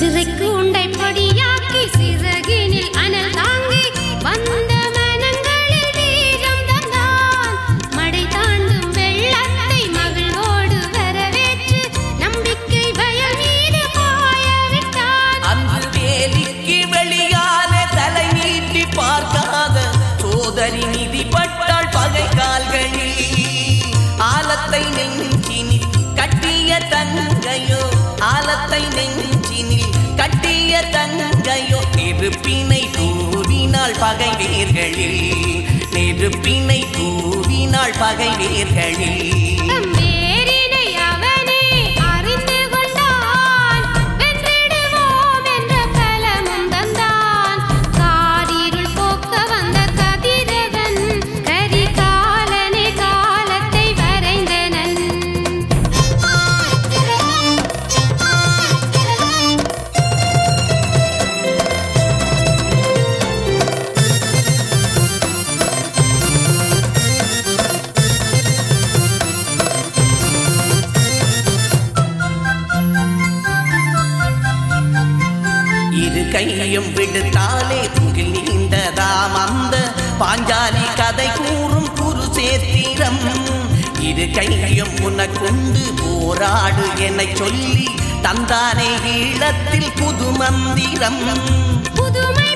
சிறைக்கு உண்டை பொடியாக்கி சிறகினில் அனல் தாங்கி வந்த மனங்களில் வீரம் தந்தான் மடை தாண்டும் வெள்ளத்தை மகிழ்வோடு வரவேற்று நம்பிக்கை பயம் மீது பாய விட்டான் அன்று வேலிக்கு வெளியாலே தலை நீட்டி பார்க்காத சோதரி நிதி பட்டாள் பகை கால்களில் ஆலத்தை நெஞ்சினில் கட்டிய தங்கையோ ஆலத்தை நெஞ்சினில் கட்டிய தங்கையோ நெருப்பினை தூவினாள் பகை வேர்களில் நெருப்பினை தூவினாள் பகை வேர்களில் வேரினை அவனே அறிந்து கொண்டான் வென்றிடுவோம் என்ற பலமும் தந்தான் காரிருள் போக்க வந்த கதிரவன் கரிகாலனே காலத்தை வரைந்தனன் இரு கையும் விடுத்தாலே துகில் நீண்டதாம் அந்த பாஞ்சாலி கதை கூறும் குருசேத்திரம் இரு கையும் உனக்குண்டு போராடு என சொல்லி தந்தானே ஈழத்தில் புது மந்திரம் புதுமை